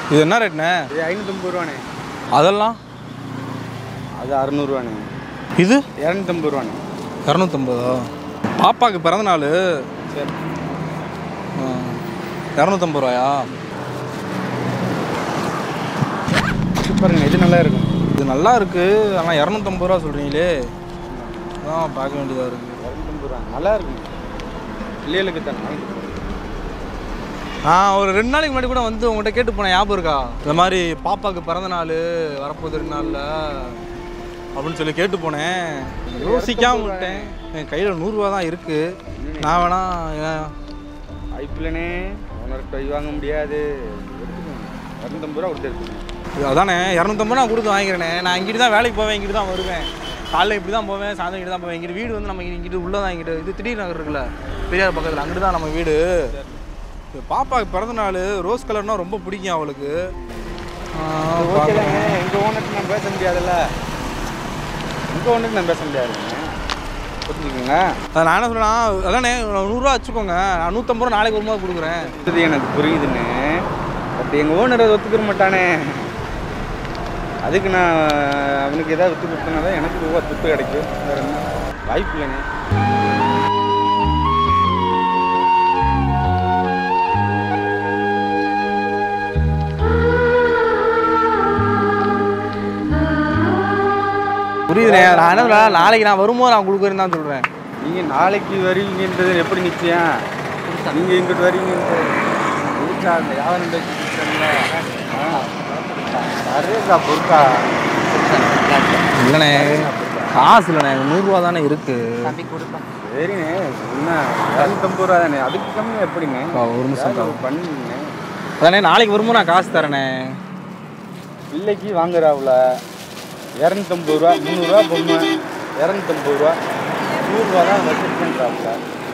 இது என்ன ரேட்ண்ணே இது ஐநூற்றம்பது ரூபாண்ணே அதெல்லாம் அது அறநூறுவாண்ணே இது இரநூத்தம்பது ரூபாண்ணே இரநூத்தம்பதா பாப்பாவுக்கு பிறந்த நாள் சரி இரநூத்தம்பது ரூபாயா சூப்பருங்க இது நல்லா இருக்கும் இது நல்லா இருக்கு ஆனால் இரநூத்தம்பது ரூபா சொல்கிறீங்களே அதான் பார்க்க வேண்டியதாக இருக்குது இரநூத்தம்பது ரூபா நல்லா இருக்கும் பிள்ளைகளுக்கு தான் நான் ஒரு ரெண்டு நாளைக்கு முன்னாடி கூட வந்து உங்கள்கிட்ட கேட்டு போனேன் ஞாபகம் இருக்கா இந்த மாதிரி பாப்பாவுக்கு பிறந்த நாள் வரப்போகுது ரெண்டு நாளில் அப்படின்னு சொல்லி கேட்டு போனேன் யோசிக்காம விட்டேன் என் கையில் நூறுரூவா தான் இருக்குது நான் வேணா ஏன் வாய்ப்பில்லனே உனக்கு கை வாங்க முடியாது இரநூத்தம்பது ரூபா கொடுத்து இருக்குங்க இது அதானே இரநூத்தம்பது நான் கொடுத்து வாங்கிக்கிறேனே நான் இங்கிட்டு தான் வேலைக்கு போவேன் இங்கிட்டு தான் வருவேன் காலைல இப்படி தான் போவேன் சாயந்தரம் இங்கிட்டு தான் போவேன் இங்கிட்டு வீடு வந்து நம்ம இங்கிட்டு உள்ளே தான் இங்கிட்டு இது திடீர் நகர் இருக்குல்ல பெரியார் பக்கத்தில் அங்கிட்டு தான் நம்ம வீடு இது பாப்பாவுக்கு பிறந்த நாள் ரோஸ் கலர்னா ரொம்ப பிடிக்கும் அவளுக்கு ஆ, ஓகேதாங்க எங்கள் ஓனருக்கு நான் பேச முடியாதுல்ல உங்கள் ஓனருக்கு நான் பேச முடியாதுங்க புரிஞ்சுக்கோங்க அது நான் என்ன சொல்றேன்னா அதானே நூறுரூவா வச்சுக்கோங்க நான் நூற்றம்பது ரூபா நாளைக்கு வரும்போது கொடுக்குறேன் இது எனக்கு புரியுதுன்னு பட் எங்கள் ஓனர் அதை ஒத்துக்கிற மாட்டானே அதுக்கு நான் அவனுக்கு ஏதாவது விட்டு கொடுத்தனா தான் எனக்கு ரூபா துட்டு கிடைக்கும் வேறு என்ன வாய்ப்பு இல்லைங்க புரியுதுண்ணே நான் என்ன சொல்றேன் நாளைக்கு நான் வரும்போது நான் கொடுக்குறேன்னு தான் சொல்கிறேன் நீங்கள் நாளைக்கு வருவீங்கன்றது எப்படி நிச்சயம் நீங்கள் இங்கிட்டு வருவீங்கன்றது இருக்கா அந்த யாரும் சரிக்கா பொருக்கா இல்லைண்ணே காசு இல்லைண்ணே நூறுரூவா தானே இருக்குது சரிண்ணே என்ன இரநூத்தம்பது ரூபா தானே அதுக்கு கம்மியாக எப்படிங்க அக்கா, ஒரு நிமிஷம் அக்கா. பண்ணுங்க அதானே நாளைக்கு வரும்போது நான் காசு தரேனே பிள்ளைக்கு வாங்குறாவுல இரநூத்தம்பது ரூபா முந்நூறுரூவா பொம்மை இரநூத்தம்பது ரூபா நூறுரூவா தான் வச்சிருக்கேன்றாப்புல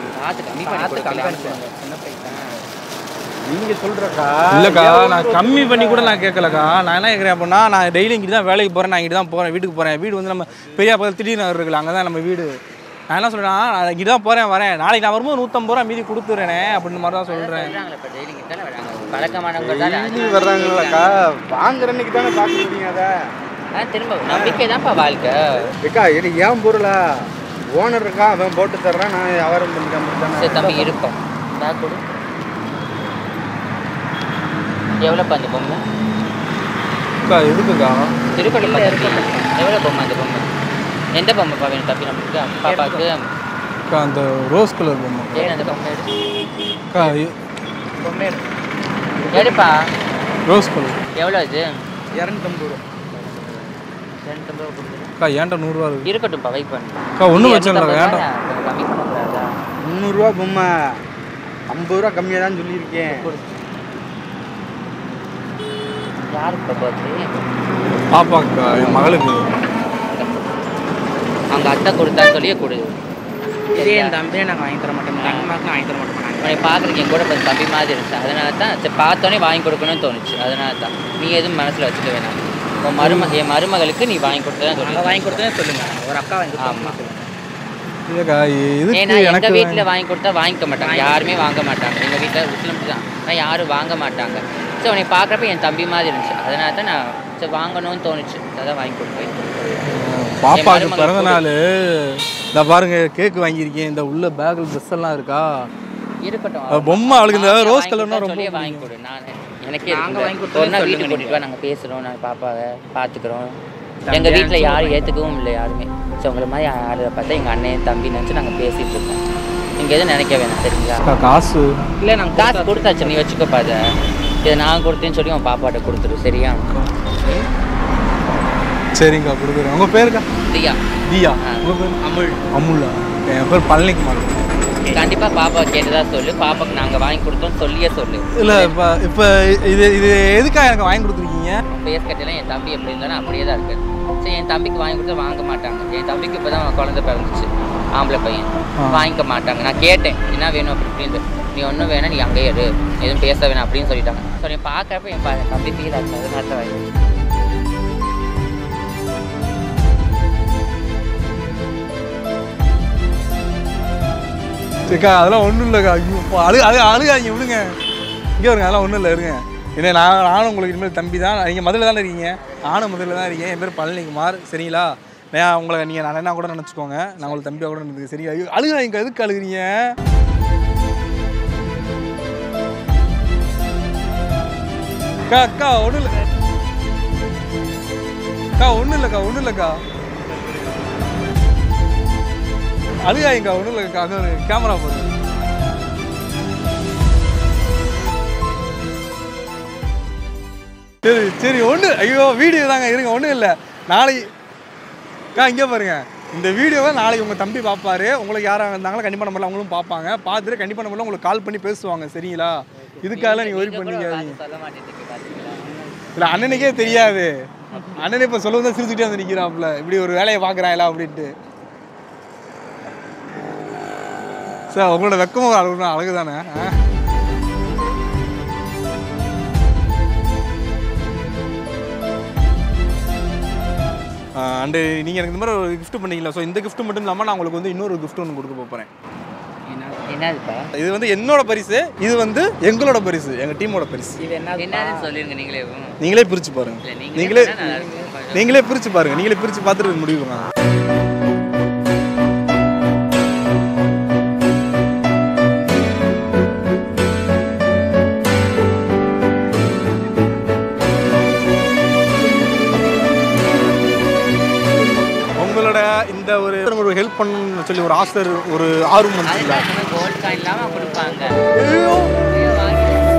நீங்கள் சொல்கிறக்கா இல்லைக்கா நான் கம்மி பண்ணி கூட நான் கேட்கலக்கா நான் என்ன கேட்குறேன் அப்படின்னா நான் டெய்லி இங்கிட்டு தான் வேலைக்கு போகிறேன் நான் இங்கிட்டு தான் போகிறேன் வீட்டுக்கு போகிறேன் வீடு வந்து நம்ம பெரிய பக்கத்தில் திடீர் நகர் இருக்குல்ல அங்கே தான் நம்ம வீடு நான் என்ன சொல்கிறேன்னா நான் இங்கிட்டு தான் போகிறேன் வரேன் நாளைக்கு நான் வரும்போது நூற்றம்பது ரூபா மீதி கொடுத்துறேனே அப்படின்னு மாதிரி தான் சொல்கிறேன் பழக்கமானவங்க டெய்லி வர்றாங்களாக்கா வாங்குற அன்னைக்கு தானே பார்க்க முடியும் அதை திரும்ப நம்பிக்கை தான்ப்பா வாழ்க்கை ஏக்கா இது ஏன் பொருளா ஓனர் இருக்கான் அவன் போட்டு தர்றான் நான் வியாபாரம் பண்ணிட்டேன் சரி தம்பி இருப்போம் தா கொடு எவ்வளோப்பா அந்த பொம்மை அக்கா எதுக்குக்கா திருப்பதிப்பா தம்பி எவ்வளோ பொம்மை அந்த பொம்மை எந்த பொம்மைப்பா வேணும் தம்பி நம்மளுக்கு பாப்பாவுக்கு அக்கா அந்த ரோஸ் கலர் பொம்மை ஏன் அந்த பொம்மை எடு அக்கா இ- பொம்மை எடு எடுப்பா ரோஸ் கலர் எவ்வளோ இது இரநூத்தம்பது ரூபா ரெண்டு ரூபா கொடுத்துரு. அக்கா ஏன்டா நூறுரூவா இருக்கு இருக்கட்டும்ப்பா வெயிட் பண்ணு அக்கா ஒன்றும் பிரச்சனை இல்லை இரநூத்தம்பது வேண்டாம் ரூபாயா? கொஞ்சம் கம்மி பண்ணக்கூடாதா முந்நூறுரூவா பொம்மை ஐம்பது ரூபா கம்மியாக தான் சொல்லியிருக்கேன் யாருக்கு பர்த்டே பாப்பாக்கா என் மகளுக்கு அவங்க அத்தை கொடுத்தா சொல்லியே கொடு இதே என் தம்பியை நாங்கள் வாங்கி தர மாட்டோம் கண்மாக்கு வாங்கி தர மாட்டோம் உன்னை பார்க்குறதுக்கு என் கூட கொஞ்சம் தம்பி மாதிரி இருந்துச்சு அதனால தான் சரி பார்த்தோன்னே வாங்கி கொடுக்கணும்னு தோணுச்சு அதனால தான் நீ எதுவும் மனசில் வச்சுக்க வேணாம் உன் மரும என் மருமகளுக்கு நீ வாங்கி கொடுத்தா நாங்கள் சொல்லி வாங்கி கொடுத்தே சொல்லுங்க ஒரு அக்கா வாங்கி ஆமா. இல்லைக்கா இதுக்கு ஏன்னா எங்கள் எனக்கு வீட்டில் வாங்கி கொடுத்தா வாங்கிக்க மாட்டாங்க யாருமே வாங்க மாட்டாங்க எங்கள் வீட்டில் முஸ்லிம் தான் ஆனால் யாரும் வாங்க மாட்டாங்க ஸோ உன்னை பார்க்குறப்ப என் தம்பி மாதிரி இருந்துச்சு அதனால தான் நான் சரி வாங்கணும்னு தோணுச்சு அதான் வாங்கி கொடுப்பேன் பாப்பாவுக்கு மருமகள் பிறந்த கொடு. நாள் இந்த பாருங்க கேக் வாங்கியிருக்கேன் இந்த உள்ள பேக்கில் ட்ரெஸ் எல்லாம் இருக்கா இருக்கட்டும் அது பொம்மை அவளுக்கு இந்த வாங்கி ரோஸ் கலர்னா கொடுத்தா ரொம்ப சொல்லியே வாங்கி பிடிக்கும். கொடு நான் எனக்கே நாங்க இருக்குல்ல. வாங்கி கொடுத்தா ஒரு நாள் சொல்லுங்க வீட்டுக்கு கூட்டிட்டு வா நீங்க. நாங்கள் பேசுகிறோம் நான் பாப்பாவை பார்த்துக்குறோம் தம்பி எங்கள் வீட்டில் நினைச்சு யாரும் வாங்கி ஏற்றுக்கவும் இல்லை யாருமே ஸோ உங்களை மாதிரி யாரை பார்த்தா எங்கள் அண்ணன் தம்பி நினச்சி நாங்கள் பேசிகிட்டு இருக்கோம் நீங்கள் எதுவும் நினைக்க வேணாம் சரிங்களா அக்கா, காசு இல்லை நாங்கள் காசு கொடுத்தாச்சு நீ வச்சுக்கோப்பா அதை இதை நான் கொடுத்தேன்னு சொல்லி உன் பாப்பாட்ட கொடுத்துரு சரியா சரிங்கக்கா கொடுக்குறேன் உங்கள் பேருக்கா தியா தியா ஆ. உங்கள் பேர் அமுல் அமுல்லா என் பேர் பழனிக்குமார் கண்டிப்பாக பாப்பா கேட்டதா சொல்லு பாப்பாக்கு நாங்கள் வாங்கி கொடுத்தோம் சொல்லியே சொல்லு இல்லை இப்போ இப்போ இது இது எதுக்காக எனக்கு வாங்கி கொடுத்துருக்கீங்க உன் பேஸ் கட்டெல்லாம் என் தம்பி எப்படி இருந்தாலும் அப்படியே தான் இருக்கு சரி என் தம்பிக்கு வாங்கி கொடுத்தா வாங்க மாட்டாங்க என் தம்பிக்கு இப்போ தான் குழந்தை பிறந்துச்சு ஆம்பளை பையன் ஆ. வாங்கிக்க மாட்டாங்க நான் கேட்டேன் என்ன வேணும் அப்படி இப்படின்னு நீ ஒன்றும் வேணாம் நீ அங்கேயே இரு எதுவும் பேச வேணாம் அப்படின்னு சொல்லிட்டாங்க ஸோ நீ பார்க்குறப்ப என் ப- தம்பி ஃபீல் ஆச்சு அதனால தான் வாங்கி சரிக்கா அதெல்லாம் ஒன்றும் இல்லைக்கா ஐயோ, அழு அழு அழுகாதீங்க விடுங்க இங்கே வருங்க அதெல்லாம் ஒன்றும் இல்லை இருங்க இல்லை நான் நானும் உங்களுக்கு இனிமேல் தம்பி தான் நீங்கள் முதல்ல தானே இருக்கீங்க நானும் முதல்ல தான் இருக்கேன் என் பேர் பழனிக்குமார் சரிங்களா நான் உங்களை நீங்கள் நான் என்ன கூட நினச்சிக்கோங்க நான் உங்களுக்கு தம்பியாக கூட நினைக்கிறேன் சரியா ஐயோ, அழுகாதீங்க எதுக்கு அழுகுறீங்க அக்கா அக்கா ஒன்றும் இல்லை அக்கா ஒன்றும் இல்லைக்கா ஒன்றும் இல்லைக்கா அழுகாதீங்கக்கா ஒன்றும் இல்லைக்கா அங்கே கேமரா போடுங்க சரி சரி ஒன்று ஐயோ வீடியோ தாங்க இருங்க ஒன்றும் இல்லை நாளைக்கு அக்கா இங்கே பாருங்க இந்த வீடியோவை நாளைக்கு உங்கள் தம்பி பார்ப்பாரு உங்களுக்கு யாராக இருந்தாங்களோ கண்டிப்பாக நம்பரில் அவங்களும் பார்ப்பாங்க பார்த்துட்டு கண்டிப்பாக நம்பரில் உங்களுக்கு கால் பண்ணி பேசுவாங்க சரிங்களா இதுக்காக நீங்கள் ஒரி பண்ணிக்காதீங்க சொல்ல மாட்டேன் பாத்தீங்களா இல்லை அண்ணனுக்கே தெரியாது அண்ணனே இப்போ சொல்லுவது தான் சிரிச்சுட்டே வந்து நிற்கிறாப்புல இப்படி ஒரு வேலையை பார்க்குறாங்களா அப்படின்ட்டு சார் உங்களோட வெக்கமும் அழகு அழகு தானே அண்டு நீங்கள் எனக்கு இந்த மாதிரி ஒரு gift பண்ணீங்களா ஸோ இந்த gift மட்டும் இல்லாமல் நான் உங்களுக்கு வந்து இன்னொரு gift ஒன்று கொடுக்க போகிறேன் என்னதுப்பா இது வந்து என்னோட பரிசு இது வந்து எங்களோட பரிசு எங்கள் டீமோட பரிசு இது என்ன என்னதுன்னு சொல்லிருங்க நீங்களே நீங்களே பிரிச்சு பாருங்க இல்ல நீங்க நீங்களே சொன்னா நல்லா இருக்கும். நீங்களே பிரிச்சு பாருங்க நீங்களே பிரிச்சு பார்த்துட்டு முடிவு பண்ணுங்க உங்களோட இந்த ஒரு ஒரு ஹெல்ப் பண்ணணும்னு சொல்லி ஒரு ஆசை ஒரு ஆர்வம் வந்துச்சுல்ல அதுதான் இந்த மாதிரி கோல்ட் காயின் இல்லாம கொடுப்பாங்க ஐயோ ஐயோ, வாங்கி-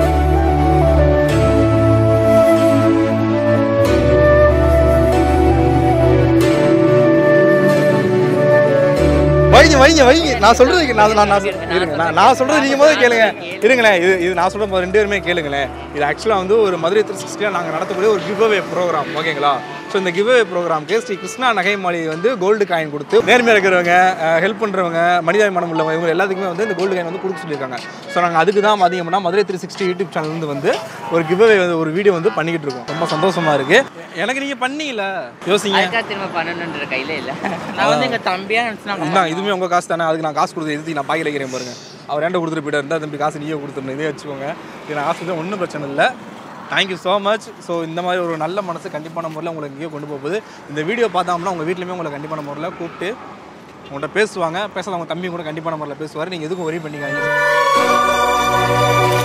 வைங்க வைங்க வைங்க நான் சொல்றது நான் நான் நான் இருங்க நான் நான் சொல்றது நீங்க முதல்ல கேளுங்க இருங்களேன் இது இது நான் சொல்ற ரெண்டு பேருமே கேளுங்களேன் இது ஆக்சுவலாக வந்து ஒரு மதுரை த்ரீ சிக்ஸ்டியில் நாங்கள் நடத்தக்கூடிய ஒரு கிவ் அவே ப்ரோக்ராம் ஓகேங்களா ஸோ இந்த கிவ் அவே ப்ரோக்ராம்க்கு ஸ்ரீ கிருஷ்ணா நகை மாளிகை வந்து கோல்டு காயின் கொடுத்து நேர்மையாக இருக்கிறவங்க ஹெல்ப் பண்ணுறவங்க மனிதாபிமானம் உள்ளவங்க இவங்க எல்லாத்துக்குமே வந்து இந்த கோல்டு காயின் வந்து கொடுக்க சொல்லியிருக்காங்க ஸோ நாங்கள் அதுக்கு தான் பார்த்தீங்கன்னா Madurai three sixty YouTube channel வந்து வந்து ஒரு கிவ் அவே வந்து ஒரு வீடியோ வந்து பண்ணிக்கிட்டு இருக்கோம் ரொம்ப சந்தோஷமா இருக்கு எனக்கு நீங்கள் பண்ணீங்கள யோசிங்க அதுக்காக திரும்ப பண்ணணுன்ற கையில இல்ல நான் வந்து எங்க தம்பியா நினைச்சு நான் இதான் இதுவுமே உங்கள் காசு தானே அதுக்கு நான் காசு கொடுத்து எதுக்கு நான் பாக்கெட் வைக்கிறேன் பாருங்க அவர் ஏன்டா கொடுத்துட்டு போயிட்டார் இருந்தால் தம்பி காசு நீயே கொடுத்துருணும் இதே வச்சுக்கோங்க இது நான் காசு ஒன்றும் பிரச்சனை இல்லை தேங்க்யூ ஸோ மச் ஸோ இந்த மாதிரி ஒரு நல்ல மனசு கண்டிப்பான முறையில் உங்களுக்கு எங்கேயோ கொண்டு போகுது இந்த வீடியோ பார்த்தோம்னா உங்கள் வீட்லையுமே உங்களை கண்டிப்பான முறையில் கூப்பிட்டு உங்கள்கிட்ட பேசுவாங்க பேசாத உங்கள் தம்பி கூட கண்டிப்பான முறையில் பேசுவார் நீங்கள் எதுக்கும் ஒரே பண்ணிக்காதீங்க